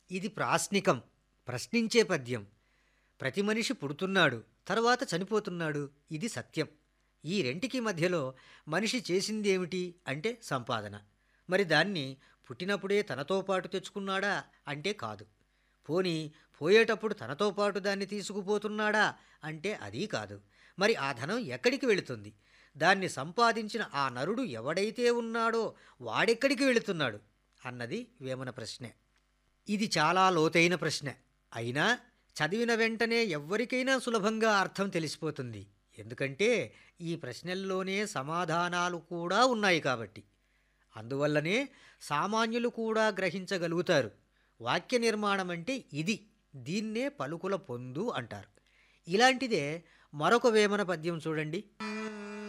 ఇది ప్రాశ్నికం ప్రశ్నించే పద్యం ప్రతి మనిషి పుడుతున్నాడు తర్వాత చనిపోతున్నాడు ఇది సత్యం ఈ రెంటికి మధ్యలో మనిషి చేసింది ఏమిటి అంటే సంపాదన మరి దాన్ని పుట్టినప్పుడే తనతో పాటు తెచ్చుకున్నాడా అంటే కాదు పోని పోయేటప్పుడు తనతో పాటు దాన్ని తీసుకుపోతున్నాడా అంటే అదీ కాదు మరి ఆ ధనం ఎక్కడికి వెళుతుంది దాన్ని సంపాదించిన ఆ నరుడు ఎవడైతే ఉన్నాడో వాడెక్కడికి వెళుతున్నాడు అన్నది వేమన ప్రశ్నే ఇది చాలా లోతైన ప్రశ్న అయినా చదివిన వెంటనే ఎవ్వరికైనా సులభంగా అర్థం తెలిసిపోతుంది ఎందుకంటే ఈ ప్రశ్నల్లోనే సమాధానాలు కూడా ఉన్నాయి కాబట్టి అందువల్లనే సామాన్యులు కూడా గ్రహించగలుగుతారు వాక్య నిర్మాణం అంటే ఇది దీన్నే పలుకుల పొందు అంటారు ఇలాంటిదే మరొక వేమన పద్యం చూడండి